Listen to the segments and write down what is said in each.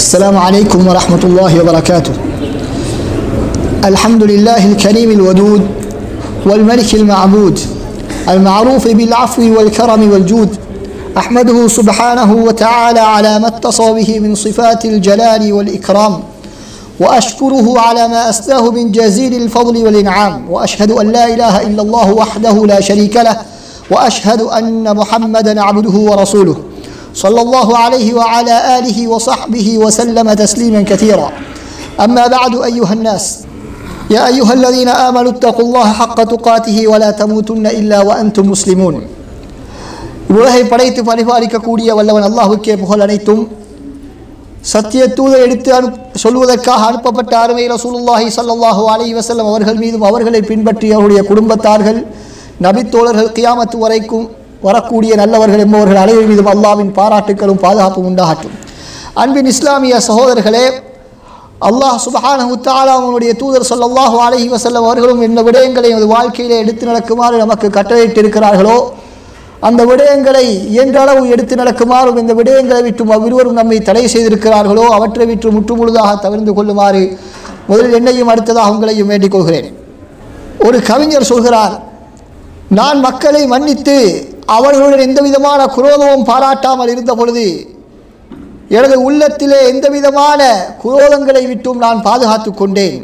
السلام عليكم ورحمة الله وبركاته الحمد لله الكريم الودود والملك المعبود المعروف بالعفو والكرم والجود أحمده سبحانه وتعالى على ما اتصى به من صفات الجلال والإكرام وأشكره على ما أسداه من جزيل الفضل والإنعام وأشهد أن لا إله إلا الله وحده لا شريك له وأشهد أن محمدا عبده ورسوله صلى الله عليه وعلى آله وصحبه وسلم تسليما كثيرا أما بعد أيها الناس يا أيها الذين آمنوا اتقوا الله حق تقاته ولا تموتن إلا وأنتم مسلمون உலகை படைத்து பரிபாலிக்கக்கூடிய வல்லவன் அல்லாஹுக்கே புகழ் அனைத்தும் சத்திய தூதை எடுத்து அனு சொல்வதற்காக அனுப்பப்பட்ட அருமை ரசூலுல்லாஹி ஸல்லல்லாஹு அலைஹி வஸல்லம் அவர்கள் மீதும் அவர்களை பின்பற்றி அவருடைய குடும்பத்தார்கள் நபித்தோழர்கள் கியாமத்து வரைக்கும் வரக்கூடிய நல்லவர்கள் என்பவர்கள் அனைவர் மீதும் அல்லாவின் பாராட்டுக்களும் பாதுகாப்பும் உண்டாகட்டும் அன்பின் இஸ்லாமிய சகோதரர்களே அல்லாஹ் சுபஹானஹு தஆலா அவனுடைய தூதர் ஸல்லல்லாஹு அலைஹி வஸல்லம் அவர்களும் என்ன விடயங்களை எமது வாழ்க்கையிலே எடுத்து நடக்குமாறு நமக்கு கட்டளையிட்டு இருக்கிறார்களோ அந்த விடயங்களை இயன்ற அளவு எடுத்து நடக்குமாறும் இந்த விடயங்களை விட்டும் அவ்விருவரும் நம்மை தடை செய்திருக்கிறார்களோ அவற்றை விட்டு முற்று முழுதாக தவிர்ந்து கொள்ளுமாறு முதலில் என்னையும் அடுத்ததாக உங்களையும் வேண்டிக் கொள்கிறேன் ஒரு கவிஞர் சொல்கிறார் நான் மக்களை மன்னித்து அவர்களுடன் எந்த விதமான குரோதமும் பாராட்டாமல் இருந்த பொழுது எனது உள்ளத்திலே எந்த விதமான குரோதங்களை விட்டும் நான் பாதுகாத்து கொண்டேன்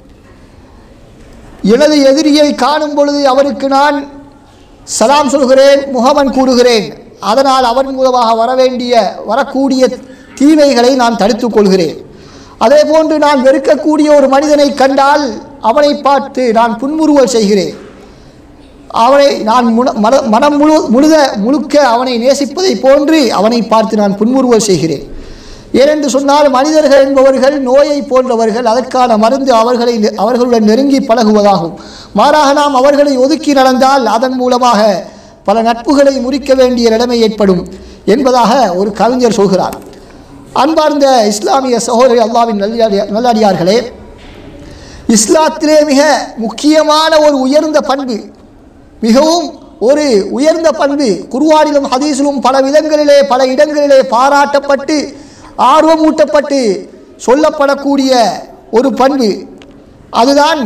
எனது எதிரியை காணும் பொழுது அவருக்கு நான் சலாம் சொல்கிறேன் முகமன் கூறுகிறேன் அதனால் அவன் மூலமாக வரவேண்டிய வரக்கூடிய தீமைகளை நான் தடுத்துக் கொள்கிறேன் அதே போன்று நான் வெறுக்கக்கூடிய ஒரு மனிதனை கண்டால் அவனை பார்த்து நான் புன்முறுவல் செய்கிறேன் அவனை நான் முன மன மனம் முழு முழுத முழுக்க அவனை நேசிப்பதை போன்று அவனை பார்த்து நான் புன்முறுவல் செய்கிறேன் ஏனென்று சொன்னால் மனிதர்கள் என்பவர்கள் நோயை போன்றவர்கள் அதற்கான மருந்து அவர்களை அவர்களுடன் நெருங்கி பழகுவதாகும் மாறாக நாம் அவர்களை ஒதுக்கி நடந்தால் அதன் மூலமாக பல நட்புகளை முறிக்க வேண்டிய நிலைமை ஏற்படும் என்பதாக ஒரு கவிஞர் சொல்கிறார் அன்பார்ந்த இஸ்லாமிய சகோதரி அல்லாவின் நல்லடியா நல்லடியார்களே இஸ்லாத்திலே மிக முக்கியமான ஒரு உயர்ந்த பண்பு மிகவும் ஒரு உயர்ந்த பண்பு குருவானிலும் ஹதீஸிலும் பல விதங்களிலே பல இடங்களிலே பாராட்டப்பட்டு ஆர்வமூட்டப்பட்டு சொல்லப்படக்கூடிய ஒரு பண்பு அதுதான்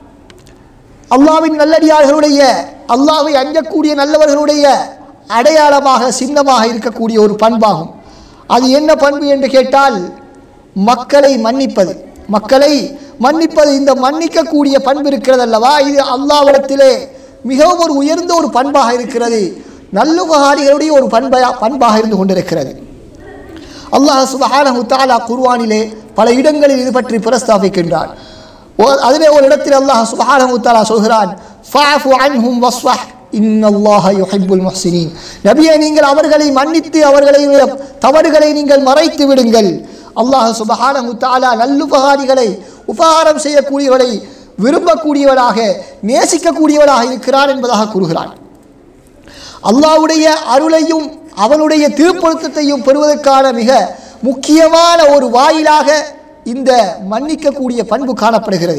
அல்லாவின் நல்லடியார்களுடைய அல்லாவை அஞ்சக்கூடிய நல்லவர்களுடைய அடையாளமாக சின்னமாக இருக்கக்கூடிய ஒரு பண்பாகும் அது என்ன பண்பு என்று கேட்டால் மக்களை மன்னிப்பது மக்களை மன்னிப்பது இந்த மன்னிக்கக்கூடிய பண்பு இருக்கிறது அல்லவா இது அல்லாவிடத்திலே மிகவும் ஒரு உயர்ந்த ஒரு பண்பாக இருக்கிறது நல்லுபகாரிகளுடைய ஒரு பண்பா பண்பாக இருந்து கொண்டிருக்கிறது அல்லாஹ் சுபஹானஹு தஆலா குர்ஆனிலே பல இடங்களில் இது பற்றி பிரஸ்தாபிக்கின்றான் அதிலே ஒரு இடத்தில் அல்லாஹ் சுபஹானஹு தஆலா சொல்கிறான் ஃபஅஃபு அன்ஹும் வஸ்ஃபஹ் இன்னல்லாஹ யுஹிப்புல் முஹ்சினீன் நபியே நீங்கள் அவர்களை மன்னித்து அவர்களை தவறுகளை நீங்கள் மறைத்து விடுங்கள் அல்லாஹ் சுபஹானஹு தஆலா நல்லுபகாரிகளை உபகாரம் செய்யக்கூடியவர்களை விரும்பக்கூடியவராக நேசிக்கக்கூடியவராக இருக்கிறான் என்பதாக கூறுகிறான் அல்லாவுடைய அருளையும் அவனுடைய திருப்பொருத்தத்தையும் பெறுவதற்கான மிக முக்கியமான ஒரு வாயிலாக இந்த மன்னிக்கக்கூடிய பண்பு காணப்படுகிறது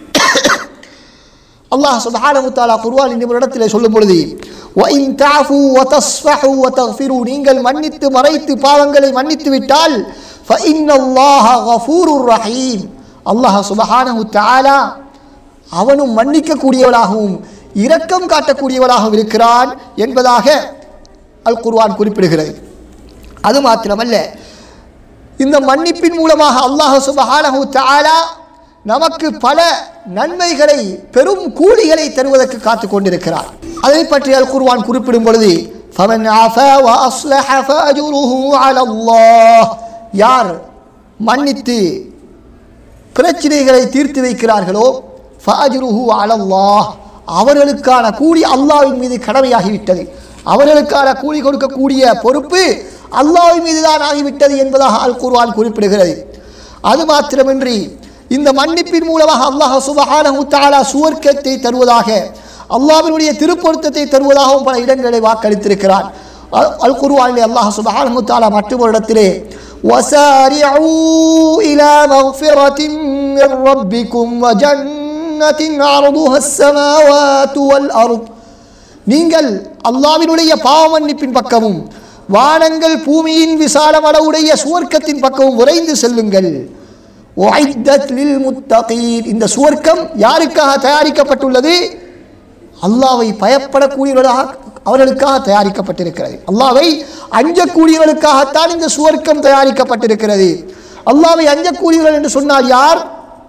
அல்லாஹ் சுபஹானஹு தஆலா குர்ஆன் இந்த இடத்திலே சொல்லும் பொழுது وَإِن تَعْفُوا وَتَصْفَحُوا وَتَغْفِرُوا நீங்கள் மன்னித்து மறைத்து பாவங்களை மன்னித்து விட்டால் فَإِنَّ اللَّهَ غَفُورٌ رَحِيمٌ அல்லாஹ் சுபஹானஹு தஆலா அவனும் மன்னிக்கக்கூடியவனாகவும் இரக்கம் காட்டக்கூடியவனாகவும் இருக்கிறான் என்பதாக அல் குர்ஆன் குறிப்பிடுகிறது அது மாத்திரமல்ல இந்த மன்னிப்பின் மூலமாக அல்லாஹ் சுபஹானஹு தஆலா நமக்கு பல நன்மைகளை பெரும் கூலிகளை தருவதற்கு காத்து கொண்டிருக்கிறார் அதை பற்றி அல் குர்ஆன் குறிப்பிடும் பொழுது فمن عفا واصلح فاجره على الله யார் மன்னித்து பிரச்சனைகளை தீர்த்து வைக்கிறார்களோ ஃபஅஜ்ருஹு அலல்லாஹ் அவர்களுக்கான கூலி அல்லாஹ்வின் மீது கடமையாகிவிட்டது அவர்களுக்கான கூலி கொடுக்கக்கூடிய பொறுப்பு அல்லாஹ்வின் மீது தான் ஆகிவிட்டது என்பதாக அல் குர்ஆன் குறிப்பிடுகிறது அது மாத்திரமின்றி இந்த மன்னிப்பின் மூலமாக அல்லாஹ் சுபஹானஹு தஆலா சுவர்க்கத்தை தருவதாக அல்லாஹ்வினுடைய திருப்பொருத்தத்தை தருவதாகவும் பல இடங்களை வாக்களித்திருக்கிறான் அல்- அல் குர்ஆனிலே அல்லாஹ் சுபஹானஹு தஆலா மற்றொரு இடத்திலே وسارعوا إلى مغفرة من ربكم وجنة عرضها السماوات والأرض நீங்கள் அல்லாவினுடைய பாவ மன்னிப்பின் பக்கமும் வானங்கள் பூமியின் விசாலம் அளவுடைய சுவர்க்கத்தின் பக்கம் விரைந்து செல்லுங்கள் உஐத்தத் லில் முத்தகீன். இந்த சுவர்க்கம் யாருக்காக தயாரிக்கப்பட்டுள்ளது அல்லாவை பயப்படக்கூடியவர்களாக அவர்களுக்காக தயாரிக்கப்பட்டிருக்கிறது அல்லாவை அஞ்சக்கூடியவர்களுக்காகத்தான் இந்த சுவர்க்கம் தயாரிக்கப்பட்டிருக்கிறது அல்லாவை அஞ்சக்கூடியவர்கள் என்று சொன்னால் யார்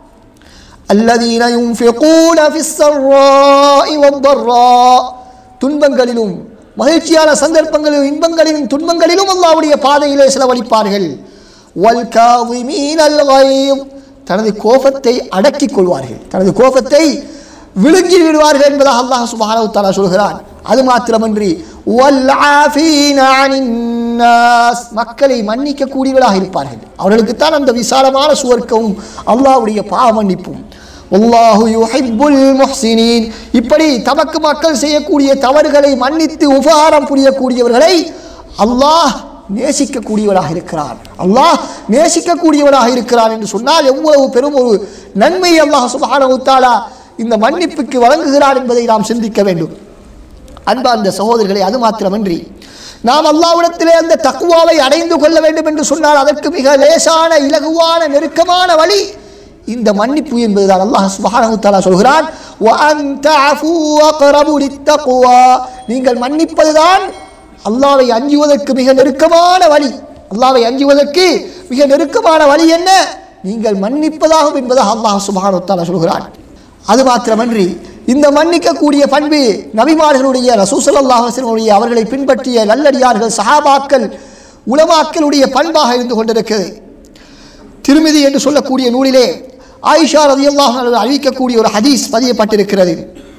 الذين ينفقون في السراء والضراء துன்பங்களிலும் மகிழ்ச்சியான சந்தர்ப்பங்களிலும் இன்பங்களிலும் துன்பங்களிலும் அல்லாஹ்வுடைய பாதையிலே செலவழிப்பார்கள் والكاظمين الغيظ தனது கோபத்தை அடக்கிக் கொள்வார்கள் தனது கோபத்தை விழுங்கி விடுவார்கள் என்பதாக அல்லாஹ் சுப்ஹானஹு வ தஆலா சொல்கிறான் அது மாத்திரமன்றி வல்ஆஃபீன அனின் நாஸ் மக்களை மன்னிக்க கூடியவர்களாக இருப்பார்கள் அவர்களுக்குத்தான் அந்த விசாலமான சுவர்க்கமும் அல்லாஹ்வுடைய பாவ மன்னிப்பும் அல்லாஹு யுஹிப்புல் முஹ்சினீன் இப்படி தமக்கு மக்கள் செய்யக்கூடிய தவறுகளை மன்னித்து உபகாரம் புரியக்கூடியவர்களை அல்லாஹ் நேசிக்கக்கூடியவராக இருக்கிறார் அல்லாஹ் நேசிக்கக்கூடியவராக இருக்கிறார் என்று சொன்னால் எவ்வளவு பெரும் ஒரு நன்மை அல்லாஹ் சுப்ஹானஹு வ தஆலா இந்த மன்னிப்புக்கு வழங்குகிறார் என்பதை நாம் சிந்திக்க வேண்டும் அன்பார்ந்த சகோதரர்களை அது மாத்திரமன்றி நாம் அல்லாவிடத்திலே அந்த தக்குவாவை அடைந்து கொள்ள வேண்டும் என்று சொன்னால் அதற்கு மிக லேசான இலகுவான நெருக்கமான வழி இந்த மன்னிப்பு என்பதுதான் அல்லாஹ் சுப்ஹானஹு வ தஆலா சொல்கிறான் وَأَن تَعْفُوا أَقْرَبُ لِلتَّقْوَى நீங்கள் மன்னிப்பதுதான் அல்லாவை அஞ்சுவதற்கு மிக நெருக்கமான வழி அல்லாவை அஞ்சுவதற்கு மிக நெருக்கமான வழி என்ன நீங்கள் மன்னிப்பதாகும் என்பதாக அல்லாஹ் சுப்ஹானஹு வ தஆலா சொல்கிறான் அது மாத்திரமன்றி இந்த மன்னிக்கக்கூடிய பண்பு நபிமார்களுடைய ரசூசல்லாஹனுடைய அவர்களை பின்பற்றிய நல்லடியார்கள் சஹாபாக்கள் உலமாக்களுடைய பண்பாக இருந்து கொண்டிருக்கிறது திருமிதி என்று சொல்லக்கூடிய நூலிலே ஆயிஷா ரதியல்லாஹு அன்ஹா அறிவிக்கக்கூடிய ஒரு ஹதீஸ் பதியப்பட்டிருக்கிறது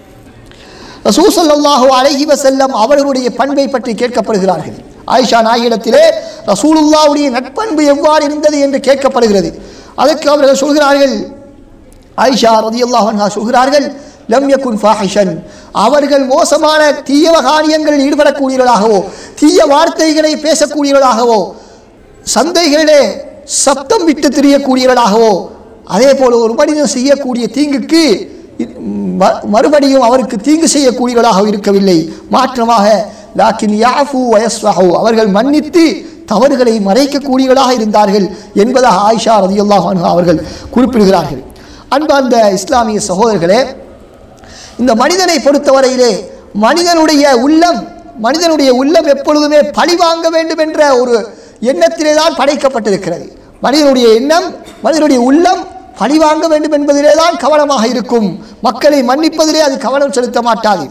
ரசூசல்லாஹு அலைஹி வஸல்லம் அவர்களுடைய பண்பை பற்றி கேட்கப்படுகிறார்கள் ஆயிஷா நாயிடத்திலே ரசூலுல்லாவுடைய நட்பண்பு எவ்வாறு இருந்தது என்று கேட்கப்படுகிறது அதற்கு அவர்கள் சொல்கிறார்கள் ஆயிஷா ரதியல்லாஹு அன்ஹா சொல்கிறார்கள் லம் யகுன் ஃபாஹிஷன் அவர்கள் மோசமான தீய காரியங்களில் ஈடுபடக்கூடியவர்களாகவோ தீய வார்த்தைகளை பேசக்கூடியவர்களாகவோ சந்தைகளிலே சப்தம் விட்டு திரியக்கூடியவர்களாகவோ அதே போல ஒரு மனிதன் செய்யக்கூடிய தீங்குக்கு ம- மறுபடியும் அவருக்கு தீங்கு செய்யக்கூடியவர்களாக இருக்கவில்லை மாற்றமாக லாக்கின் யாஃபு வயஸ்வஹு அவர்கள் மன்னித்து தவறுகளை மறைக்கக்கூடியவர்களாக இருந்தார்கள் என்பதாக ஆயிஷா ரதியுல்லாஹ் அன்ஹா அவர்கள் குறிப்பிடுகிறார்கள் அன்பார்ந்த இஸ்லாமிய சகோதரர்களே இந்த மனிதனை பொறுத்தவரையிலே மனிதனுடைய உள்ளம் மனிதனுடைய உள்ளம் எப்பொழுதுமே பழி வாங்க வேண்டும் என்ற ஒரு எண்ணத்திலே தான் படைக்கப்பட்டிருக்கிறது மனிதனுடைய எண்ணம் மனிதனுடைய உள்ளம் பழி வாங்க வேண்டும் என்பதிலே தான் கவனமாக இருக்கும் மக்களை மன்னிப்பதிலே அது கவனம் செலுத்த மாட்டாது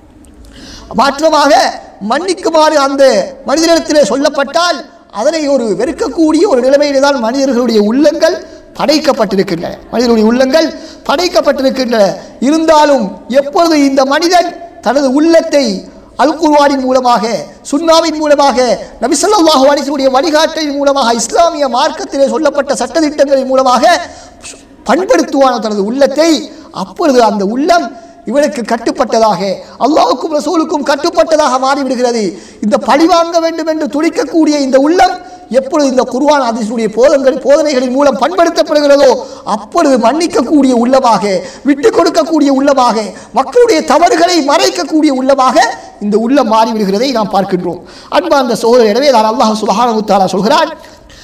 மாற்றமாக மன்னிக்குமாறு அந்த மனிதனிடத்திலே சொல்லப்பட்டால் அதனை ஒரு வெறுக்கக்கூடிய ஒரு நிலைமையிலே தான் மனிதர்களுடைய உள்ளங்கள் படைக்கப்பட்டிருக்கின்றன மனிதனுடைய உள்ளங்கள் படைக்கப்பட்டிருக்கின்றன இருந்தாலும் எப்பொழுது இந்த மனிதன் தனது உள்ளத்தை அல் குர்ஆனின் மூலமாக சுன்னாவின் மூலமாக நபி ஸல்லல்லாஹு அலைஹி வஸல்லம் வழிகாட்டலின் மூலமாக இஸ்லாமிய மார்க்கத்திலே சொல்லப்பட்ட சட்டதிட்டங்களின் மூலமாக பண்படுத்துவான தனது உள்ளத்தை அப்பொழுது அந்த உள்ளம் இவனுக்கு கட்டுப்பட்டதாக அல்லாஹ்வுக்கும் ரசூலுக்கும் கட்டுப்பட்டதாக மாறிவிடுகிறது இந்த பழி வாங்க வேண்டும் என்று துடிக்கக்கூடிய இந்த உள்ளம் எப்பொழுது இந்த குர்ஆன் அதிசுடைய போதங்கள் போதனைகளின் மூலம் பண்படுத்தப்படுகிறதோ அப்பொழுது மன்னிக்கக்கூடிய உள்ளமாக விட்டு கொடுக்கக்கூடிய உள்ளமாக மக்களுடைய தவறுகளை மறைக்கக்கூடிய உள்ளமாக இந்த உள்ளம் மாறிவிடுகிறதை நாம் பார்க்கின்றோம் அன்பார்ந்த சோதரர் எனவே தான் அல்லாஹ் சுப்ஹானஹு வ தஆலா சொல்கிறான்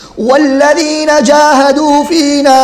والذين جاهدوا فينا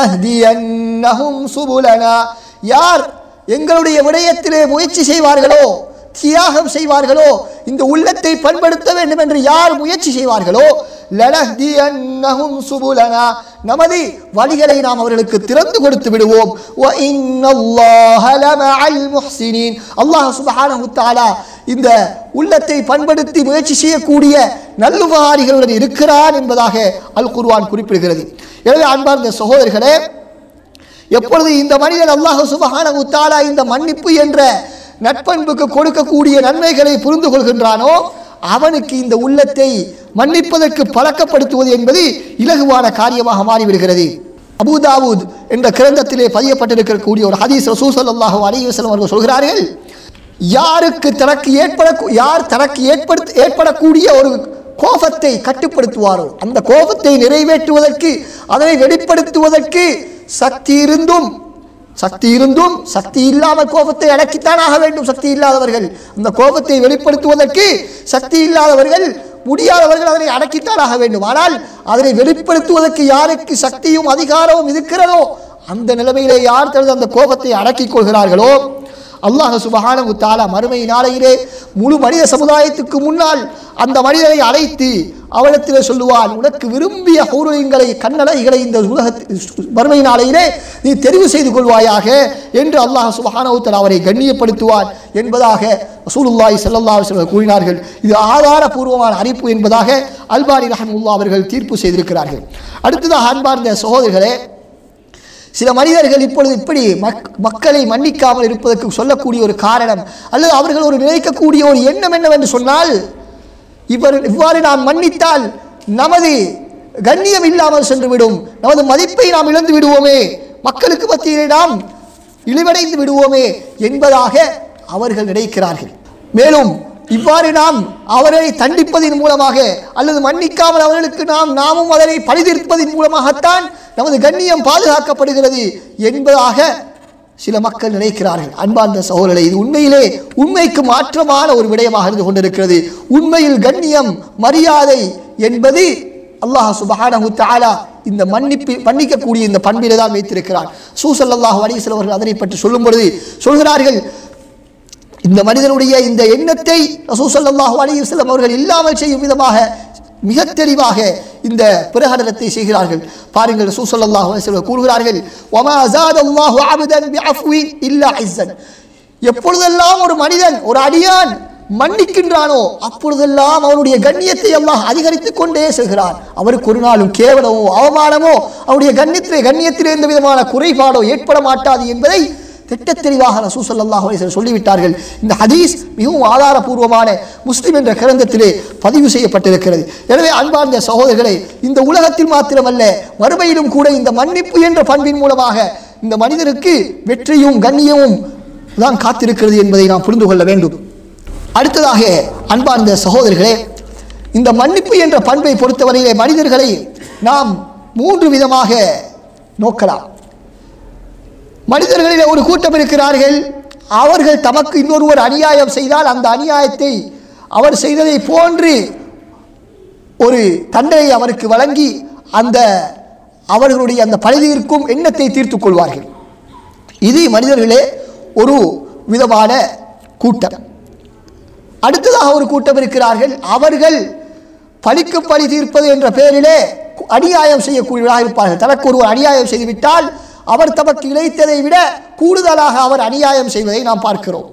لنهدينهم سبلنا யார் எங்களுடைய விடயத்திலே முயற்சி செய்வார்களோ தியாகம் செய்வார்களோ இந்த உள்ளத்தை பண்படுத்த வேண்டும் என்று யார் முயற்சி செய்வார்களோ லனஹ்தியன்னஹும் சுபுலனா நமது வழிகளை நாம் அவர்களுக்கு திறந்து கொடுத்து விடுவோம் வ இன்னல்லாஹ லமஅல் முஹ்சினீன் அல்லாஹ் சுப்ஹானஹு வ தஆலா இந்த உள்ளத்தை பண்படுத்தி முயற்சி செய்யக்கூடிய நல்லுபகாரிகளுடன் இருக்கிறான் என்பதாக அல் குர்ஆன் குறிப்பிடுகிறது எனவே அன்பார்ந்த சகோதரர்களே எப்பொழுது இந்த மனிதன் அல்லாஹ் சுபஹானஹு தஆலா இந்த மன்னிப்பு என்ற நட்பண்புக்கு கொடுக்கக்கூடிய நன்மைகளை புரிந்து கொள்கின்றானோ அவனுக்கு இந்த உள்ளத்தை மன்னிப்பதற்கு பழக்கப்படுத்துவது என்பது இலகுவான காரியமாக மாறிவிடுகிறது அபூதாவூத் என்ற கிரந்தத்திலே பதியப்பட்டிருக்கக்கூடிய ஒரு ஹதீஸ் ரசூ ஸல்லல்லாஹு அலைஹி வஸல்லம் அவர்கள் சொல்கிறார்கள் யாருக்கு தனக்கு ஏற்பட யார் தனக்கு ஏற்படுத்த ஏற்படக்கூடிய ஒரு கோபத்தை கட்டுப்படுத்துவாரோ அந்த கோபத்தை நிறைவேற்றுவதற்கு அதனை வெளிப்படுத்துவதற்கு சக்தி இருந்தும் சக்தி இருந்தும் சக்தி இல்லாமல் கோபத்தை அடக்கித்தான் ஆக வேண்டும் சக்தி இல்லாதவர்கள் அந்த கோபத்தை வெளிப்படுத்துவதற்கு சக்தி இல்லாதவர்கள் முடியாதவர்கள் அதனை அடக்கித்தான் ஆக வேண்டும் ஆனால் அதனை வெளிப்படுத்துவதற்கு யாருக்கு சக்தியும் அதிகாரமும் இருக்கிறதோ அந்த நிலைமையிலே யார் தனது அந்த கோபத்தை அடக்கிக் கொள்கிறார்களோ அல்லாஹ் சுபஹானஹு தஆலா மறுமை நாளையிலே முழு மனித சமுதாயத்துக்கு முன்னால் அந்த மனிதனை அழைத்து அவனிடத்திலே சொல்லுவான் உனக்கு விரும்பிய ஹூரங்களை கண்ணலைகளை இந்த உலகத்தில் மறுமை நாளையிலே நீ தெரிவு செய்து கொள்வாயாக என்று அல்லாஹ் சுபஹானஹு தஆலா அவரை கண்ணியப்படுத்துவான் என்பதாக ரசூலுல்லாஹி ஸல்லல்லாஹு அலைஹி வஸல்லம் கூறினார்கள் இது ஆதாரபூர்வமான அறிப்பு என்பதாக அல்பானி ரஹ்மத்துல்லாஹ் அவர்கள் தீர்ப்பு செய்திருக்கிறார்கள் அடுத்ததாக அன்பார்ந்த சகோதரர்களே சில மனிதர்கள் இப்பொழுது இப்படி மக் மக்களை மன்னிக்காமல் இருப்பதற்கு சொல்லக்கூடிய ஒரு காரணம் அல்லது அவர்கள் ஒரு நினைக்கக்கூடிய ஒரு எண்ணம் என்னவென்று சொன்னால் இவர் இவ்வாறு நாம் மன்னித்தால் நமது கண்ணியம் இல்லாமல் சென்றுவிடும் நமது மதிப்பை நாம் இழந்து விடுவோமே மக்களுக்கு மத்தியிலே நாம் இழிவடைந்து விடுவோமே என்பதாக அவர்கள் நினைக்கிறார்கள் மேலும் இவ்வாறு நாம் அவரை தண்டிப்பதின் மூலமாக அல்லது மன்னிக்காமல் அவர்களுக்கு நாம் நாமும் அதனை பழிதீர்ப்பதின் மூலமாகத்தான் நமது கண்ணியம் பாதுகாக்கப்படுகிறது என்பதாக சில மக்கள் நினைக்கிறார்கள் அன்பார்ந்த சகோதரரை இது உண்மையிலே உண்மைக்கு மாற்றமான ஒரு விடயமாக இருந்து கொண்டிருக்கிறது உண்மையில் கண்ணியம் மரியாதை என்பது அல்லாஹ் சுபஹானஹு தஆலா இந்த மன்னிப்பு மன்னிக்கக்கூடிய இந்த பண்பிலே தான் வைத்திருக்கிறான் சூசல்லாஹு அலிஸ்லாம் அவர்கள் அதனை பற்றி சொல்லும் பொழுது சொல்கிறார்கள் இந்த மனிதனுடைய இந்த எண்ணத்தை ரசூசல்லாஹு அலைஹி வஸல்லம் அவர்கள் இல்லாமல் செய்யும் விதமாக மிக தெளிவாக இந்த பிரகடனத்தை செய்கிறார்கள் பாருங்கள் ரசூசல்லாஹு அலைஹி வஸல்லம் கூறுகிறார்கள் வமா ஜாதல்லாஹு அபதன் பிஅஃவின் இல்லா இஸ்ஸன் எப்பொழுதெல்லாம் ஒரு மனிதன் ஒரு அடியான் மன்னிக்கின்றானோ அப்பொழுதெல்லாம் அவனுடைய கண்ணியத்தை அல்லாஹ் அதிகரித்துக் கொண்டே செல்கிறான் அவருக்கு ஒரு நாளும் கேவலமோ அவமானமோ அவருடைய கண்ணியத்திலே கண்ணியத்திலே எந்த விதமான குறைபாடோ ஏற்பட மாட்டாது என்பதை திட்டத் தெளிவாக ரசூல் ஸல்லல்லாஹு அலைஹி வஸல்லம் சொல்லிவிட்டார்கள் இந்த ஹதீஸ் மிகவும் ஆதாரபூர்வமான முஸ்லிம் என்ற கிரந்தத்திலே பதிவு செய்யப்பட்டிருக்கிறது எனவே அன்பார்ந்த சகோதரர்களே இந்த உலகத்தில் மாத்திரமல்ல மறுமையிலும் கூட இந்த மன்னிப்பு என்ற பண்பின் மூலமாக இந்த மனிதனுக்கு வெற்றியும் கண்ணியமும் தான் காத்திருக்கிறது என்பதை நாம் புரிந்து கொள்ள வேண்டும் அடுத்ததாக அன்பார்ந்த சகோதரர்களே இந்த மன்னிப்பு என்ற பண்பை பொறுத்தவரையிலே மனிதர்களை நாம் மூன்று விதமாக நோக்கலாம் மனிதர்களிலே ஒரு கூட்டம் இருக்கிறார்கள் அவர்கள் தமக்கு இன்னொருவர் அநியாயம் செய்தால் அந்த அநியாயத்தை அவர் செய்ததை போன்று ஒரு தண்டனை அவருக்கு வழங்கி அந்த அவர்களுடைய அந்த பழுதியிருக்கும் எண்ணத்தை தீர்த்துக் கொள்வார்கள் இது மனிதர்களே ஒரு விதமான கூட்டம் அடுத்ததாக ஒரு கூட்டம் இருக்கிறார்கள் அவர்கள் பழிக்கு பழி தீர்ப்பது என்ற பெயரிலே அநியாயம் செய்யக்கூடியவர்களாக இருப்பார்கள் தனக்கு ஒருவர் அநியாயம் செய்துவிட்டால் அவர் தமக்கு இழைத்ததை விட கூடுதலாக அவர் அநியாயம் செய்வதை நாம் பார்க்கிறோம்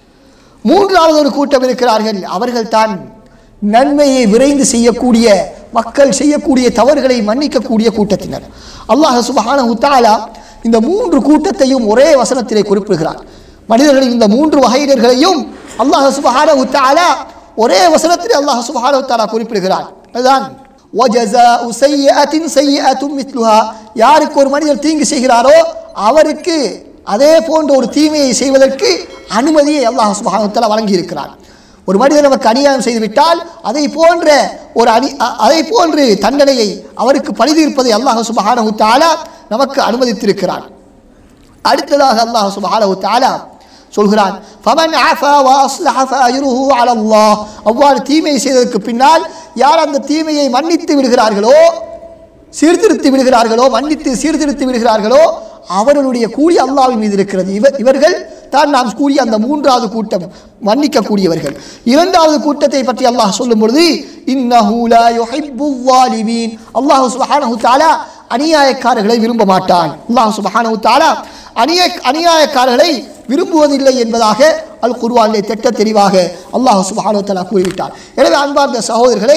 மூன்றாவது ஒரு கூட்டம் இருக்கிறார்கள் அவர்கள் தான் நன்மையை விரைந்து செய்யக்கூடிய மக்கள் செய்யக்கூடிய தவறுகளை மன்னிக்கக்கூடிய கூட்டத்தினர் அல்லாஹ் சுபஹானஹு தஆலா இந்த மூன்று கூட்டத்தையும் ஒரே வசனத்திலே குறிப்பிடுகிறார் மனிதர்களின் இந்த மூன்று வகையினர்களையும் அல்லாஹ் சுபஹானஹு தஆலா ஒரே வசனத்திலே அல்லாஹ் சுபஹானஹு தஆலா குறிப்பிடுகிறார் அதுதான் وَجَزَاءُ سَيِّئَةٍ سَيِّئَةٌ مِثْلُهَا யாருக்கு ஒரு மனிதர் தீங்கு செய்கிறாரோ அவருக்கு அதே போன்ற ஒரு தீமையை செய்வதற்கு அனுமதியை அல்லாஹ் சுப்ஹானஹு வ தஆலா வழங்கி இருக்கிறார் ஒரு மனிதர் நமக்கு அநியாயம் செய்துவிட்டால் அதை போன்ற ஒரு அணி அ- அதை போன்று தண்டனையை அவருக்கு பழிதீர்ப்பதை அல்லாஹ் சுப்ஹானஹு வ தஆலா நமக்கு அனுமதித்திருக்கிறார் அடுத்ததாக அல்லாஹ் சுப்ஹானஹு வ தஆலா சொல்கிறான் ஃபமன் ஆஃபா வ அஸ்லஹ ஃபஅஜ்ருஹு அலல்லாஹ் அவ்வாறு தீமை செய்ததற்கு பின்னால் யார் அந்த தீமையை மன்னித்து விடுகிறார்களோ சீர்திருத்தி விடுகிறார்களோ மன்னித்து சீர்திருத்தி விடுகிறார்களோ அவர்களுடைய கூலி அல்லாஹ்வின் மீது இருக்கிறது இவர் இவர்கள் தான் நாம் கூறிய அந்த மூன்றாவது கூட்டம் மன்னிக்கக்கூடியவர்கள் இரண்டாவது கூட்டத்தை பற்றி அல்லாஹ் சொல்லும் பொழுது இன்னஹு லா யுஹிப்பு ظالمين அல்லாஹ் சுப்ஹானஹு தஆலா அநியாயக்காரர்களை விரும்ப மாட்டான் அல்லாஹ் சுப்ஹானஹு தஆலா அநியாய அநியாயக்காரர்களை விரும்புவதில்லை என்பதாக அல் குர்ஆனிலே திட்ட தெளிவாக அல்லாஹ் சுப்ஹானஹு தஆலா கூறிவிட்டார் எனவே அன்பார்ந்த சகோதரர்களே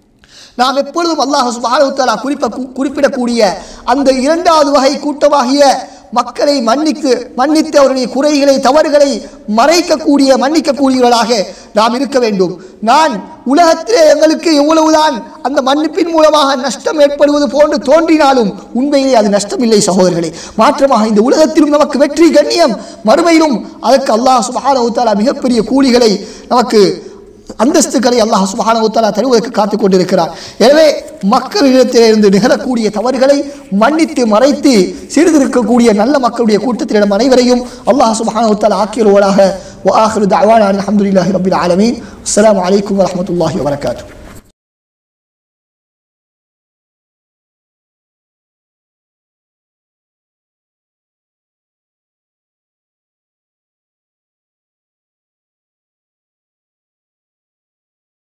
நாம் எப்பொழுதும் அல்லாஹ் சுப்ஹானஹு தஆலா குறிப்ப குறிப்பிடக்கூடிய அந்த இரண்டாவது வகை கூட்டமாகிய மக்களை மன்னித்து மன்னித்து அவருடைய குறைகளை தவறுகளை மறைக்கக்கூடிய மன்னிக்கக்கூடியவர்களாக நாம் இருக்க வேண்டும் நான் உலகத்திலே எங்களுக்கு எவ்வளவுதான் அந்த மன்னிப்பின் மூலமாக நஷ்டம் ஏற்படுவது போன்று தோன்றினாலும் உண்மையிலே அது நஷ்டம் இல்லை சகோதரர்களே மாற்றமாக இந்த உலகத்திலும் நமக்கு வெற்றி கண்ணியம் மறுமையிலும் அதற்கு அல்லாஹ் சுப்ஹானஹு தஆலா மிகப்பெரிய கூலிகளை நமக்கு அந்தஸ்துகளை அல்லாஹ் சுப்ஹானஹு தஆலா தருவதற்கு காத்துக் கொண்டிருக்கிறார் எனவே மக்களிடத்திலிருந்து நிகழக்கூடிய தவறுகளை மன்னித்து மறைத்து சீர்திருக்கக்கூடிய நல்ல மக்களுடைய கூட்டத்திலிடம் அனைவரையும் அல்லாஹ் சுப்ஹானஹு தஆலா ஆக்கியருவலாக வ ஆஹிரு தஅவானா அல்ஹம்துலில்லாஹி ரப்பில் ஆலமீன் அஸ்ஸலாமு அலைக்கும் வரஹ்மத்துல்லாஹி வபரகாத்துஹு